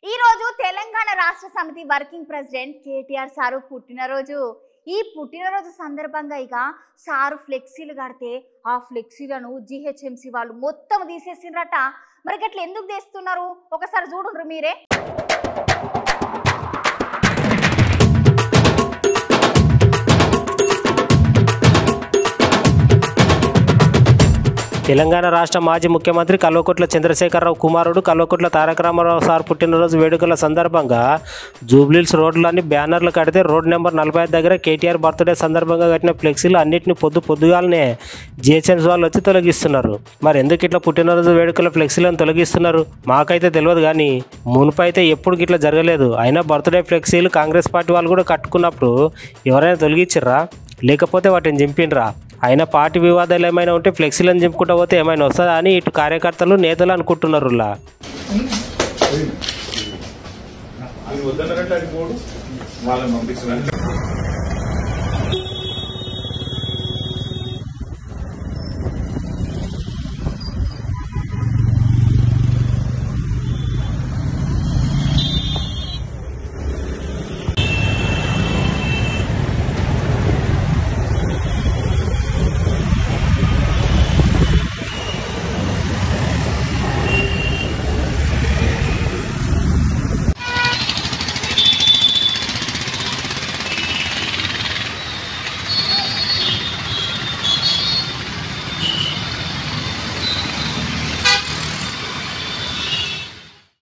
ఈ రోజు తెలంగాణ రాష్ట్ర సమితి వర్కింగ్ ప్రెసిడెంట్ కేటీఆర్ సారు పుట్టినరోజు ఈ పుట్టినరోజు సందర్భంగా ఇక సారు ఫ్లెక్సీలు కడితే ఆ ఫ్లెక్సీలను జిహెచ్ఎంసి వాళ్ళు మొత్తం తీసేసిండ్రట మరి గట్ల ఎందుకు తీస్తున్నారు ఒకసారి చూడుండ్రు మీరే తెలంగాణ రాష్ట్ర మాజీ ముఖ్యమంత్రి కల్వకుట్ల చంద్రశేఖరరావు కుమారుడు కల్వకుట్ల తారక రామారావు సార్ పుట్టినరోజు వేడుకల సందర్భంగా జూబ్లీల్స్ రోడ్లన్నీ బ్యానర్లు కడితే రోడ్ నెంబర్ నలభై ఐదు దగ్గర కేటీఆర్ బర్త్డే సందర్భంగా కట్టిన ఫ్లెక్సీలు అన్నింటినీ పొద్దు పొద్దుగాలనే జిహెచ్ఎంసీ వాళ్ళు వచ్చి తొలగిస్తున్నారు మరి ఎందుకు ఇట్లా పుట్టినరోజు వేడుకల ఫ్లెక్సీలను తొలగిస్తున్నారు మాకైతే తెలియదు కానీ మునుపు అయితే ఎప్పుడు ఇట్లా జరగలేదు అయినా బర్త్డే ఫ్లెక్సీలు కాంగ్రెస్ పార్టీ వాళ్ళు కూడా కట్టుకున్నప్పుడు ఎవరైనా తొలగించిర్రా లేకపోతే వాటిని చింపినరా అయినా పార్టీ వివాదాలు ఏమైనా ఉంటే ఫ్లెక్సీలను చింపుకుంటూ పోతే ఏమైనా వస్తుందా అని ఇటు కార్యకర్తలు నేతలు అనుకుంటున్నారు లా అది వద్దన్నట్టు అది పోడు వాళ్ళని పంపిస్తున్నారు